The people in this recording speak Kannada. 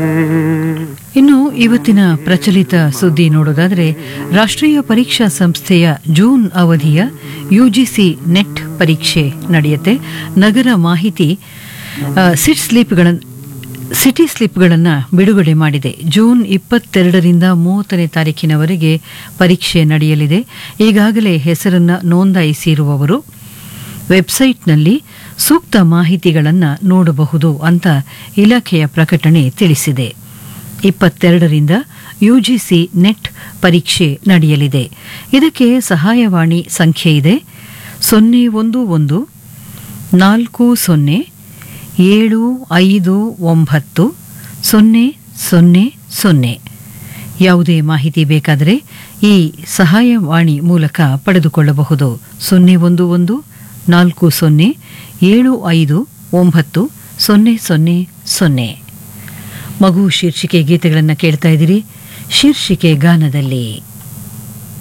ಇನ್ನು ಇವತ್ತಿನ ಪ್ರಚಲಿತ ಸುದ್ದಿ ನೋಡೋದಾದರೆ ರಾಷ್ಟ್ರೀಯ ಪರೀಕ್ಷಾ ಸಂಸ್ಥೆಯ ಜೂನ್ ಅವಧಿಯ ಯುಜಿಸಿ ನೆಟ್ ಪರೀಕ್ಷೆ ನಡೆಯುತ್ತೆ ನಗರ ಮಾಹಿತಿ ಆ, ಸಿಟ್ ಸ್ಲಿಪ್ಗಳನ್ನು ಸಿಟಿ ಸ್ಲಿಪ್ಗಳನ್ನು ಬಿಡುಗಡೆ ಮಾಡಿದೆ ಜೂನ್ ಇಪ್ಪತ್ತೆರಡರಿಂದ ಮೂವತ್ತನೇ ತಾರೀಕಿನವರೆಗೆ ಪರೀಕ್ಷೆ ನಡೆಯಲಿದೆ ಈಗಾಗಲೇ ಹೆಸರನ್ನು ನೋಂದಾಯಿಸಿರುವವರು ವೆಬ್ಸೈಟ್ನಲ್ಲಿ ಸೂಕ್ತ ಮಾಹಿತಿಗಳನ್ನು ನೋಡಬಹುದು ಅಂತ ಇಲಾಖೆಯ ಪ್ರಕಟಣೆ ತಿಳಿಸಿದೆ ಇಪ್ಪತ್ತೆರಡರಿಂದ ಯುಜಿಸಿ ನೆಟ್ ಪರೀಕ್ಷೆ ನಡೆಯಲಿದೆ ಇದಕ್ಕೆ ಸಹಾಯವಾಣಿ ಸಂಖ್ಯೆ ಇದೆ ಸೊನ್ನೆ ಒಂದು ಒಂದು ನಾಲ್ಕು ಸೊನ್ನೆ ಏಳು ಐದು ಒಂಬತ್ತು ಸೊನ್ನೆ ಸೊನ್ನೆ ಸೊನ್ನೆ ಯಾವುದೇ ಮಾಹಿತಿ ಬೇಕಾದರೆ ಈ ಸಹಾಯವಾಣಿ ಮೂಲಕ ಪಡೆದುಕೊಳ್ಳಬಹುದು ಸೊನ್ನೆ ಒಂದು ಒಂದು ನಾಲ್ಕು ಸೊನ್ನೆ ಏಳು ಐದು ಒಂಬತ್ತು ಸೊನ್ನೆ ಸೊನ್ನೆ ಸೊನ್ನೆ ಮಗು ಶೀರ್ಷಿಕೆ ಗೀತೆಗಳನ್ನು ಕೇಳ್ತಾ ಇದ್ದೀರಿ ಶೀರ್ಷಿಕೆ ಗಾನದಲ್ಲಿ